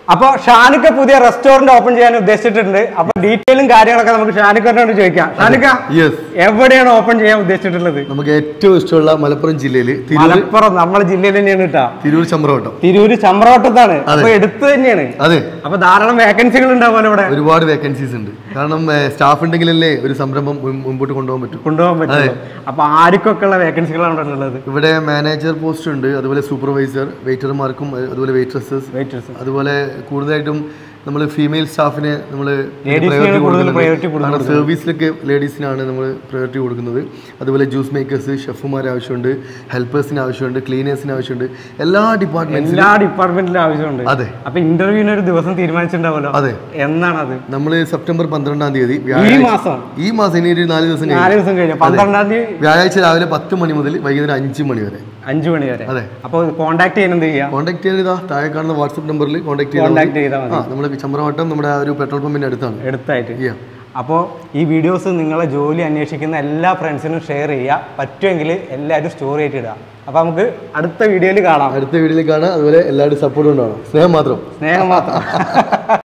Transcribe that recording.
അപ്പൊ ഷാനിക്ക പുതിയ restaurant open ചെയ്യാൻ ഉദ്ദേശിച്ചിട്ടുണ്ട് അപ്പൊ ഡീറ്റെയിലും കാര്യങ്ങളൊക്കെ നമുക്ക് ഷാനിക്കനോട് ചോദിക്കാം ഷാനിക്ക യെസ് എവിടെയാണ് ഓപ്പൺ ചെയ്യാൻ ഉദ്ദേശിച്ചിട്ടുള്ളത് നമുക്ക് ഏറ്റവും ഇഷ്ടമുള്ള മലപ്പുറം ജില്ലയിൽ തിരൂർ മലപ്പുറം നമ്മുടെ ജില്ലയിൽ തന്നെയാണ് കേട്ടോ തിരൂർ ചമ്രവട്ടം തിരൂര് ചമ്രവട്ടത്താണ് അപ്പൊ എടുത്ത് തന്നെയാണ് അതെ അപ്പൊ ധാരാളം വേക്കൻസികൾ ഉണ്ടാവുമല്ലോ ഇവിടെ ഒരുപാട് വേക്കൻസീസ് ഉണ്ട് കാരണം സ്റ്റാഫ് ഉണ്ടെങ്കിലല്ലേ ഒരു സംരംഭം മുൻ- മുമ്പോട്ട് കൊണ്ടുപോകാൻ പറ്റും കൊണ്ടുപോകാൻ പറ്റുള്ളൂ അപ്പൊ ആർക്കൊക്കെ ഉള്ള വേക്കൻസികളാണ് ഇവിടെ ഉള്ളത് ഇവിടെ മാനേജർ പോസ്റ്റ് ഉണ്ട് അതുപോലെ സൂപ്പർവൈസർ വെയിറ്റർമാർക്കും അതുപോലെ വെയിറ്ററസസ് വെയിറ്റേഴ്സ് അതുപോലെ കൂടുതലായിട്ടും നമ്മൾ ഫീമെയിൽ സ്റ്റാഫിന് നമ്മൾ Ladies-നാണ് കൂടുതൽ priority കൊടുക്കുന്നത്. സർവീസിലൊക്കെ ലേഡീസിനാണ് നമ്മൾ പ്രയോറിറ്റി കൊടുക്കുന്നത് അതുപോലെ ജ്യൂസ് മേക്കേഴ്സ് ഷെഫുമാർ ആവശ്യമുണ്ട് ഹെൽപ്പേഴ്സിന് ആവശ്യമുണ്ട് ക്ലീനേഴ്സിന് ആവശ്യമുണ്ട് എല്ലാ ഡിപ്പാർട്ട്മെന്റ്സിലും എല്ലാ ഡിപ്പാർട്ട്മെന്റിലും ആവശ്യമുണ്ട് അതെ അപ്പൊ ഇന്റർവ്യൂവിന് ഒരു ദിവസം തീരുമാനിച്ചിട്ടുണ്ടാവല്ലോ അതെ എന്നാണ് അത് നമ്മൾ സെപ്റ്റംബർ പന്ത്രണ്ടാം തീയതി ഈ വ്യാഴാഴ്ച മാസം ഈ മാസം ഇനി ഒരു നാല് ദിവസം നാല് കഴിഞ്ഞു ദിവസം കഴിഞ്ഞു പന്ത്രണ്ടാം തീയതി വ്യാഴാഴ്ച രാവിലെ പത്ത് മണി മുതൽ വൈകുന്നേരം അഞ്ച് മണി വരെ അഞ്ചു മണി വരെ അതെ. അപ്പൊ കോണ്ടാക്ട് ചെയ്യാൻ എന്ത് ചെയ്യാം കോൺടാക്ട് ചെയ്താ താഴെ കാണുന്ന വാട്സപ്പ് നമ്പറിൽ കോൺടാക്ട് ചെയ്താൽ കോണ്ടാക്ട് ചെയ്താൽ മതി ആ നമ്മുടെ ചമ്രവട്ടം നമ്മുടെ ആ ഒരു പെട്രോൾ പമ്പിന്റെ അടുത്താണ് എടുത്തായിട്ട് Yeah. അപ്പോൾ ഈ വീഡിയോസ് നിങ്ങളെ ജോലി അന്വേഷിക്കുന്ന എല്ലാ ഫ്രണ്ട്സിനും ഷെയർ ചെയ്യുക പറ്റുമെങ്കിൽ എല്ലാവരും സ്റ്റോറി ആയിട്ട് ഇടുക അപ്പോൾ നമുക്ക് അടുത്ത വീഡിയോയിൽ കാണാം അടുത്ത വീഡിയോയിൽ കാണാം അതുപോലെ എല്ലാവരും സപ്പോർട്ട് ഉണ്ടാവണം സ്നേഹം മാത്രം സ്നേഹം മാത്രം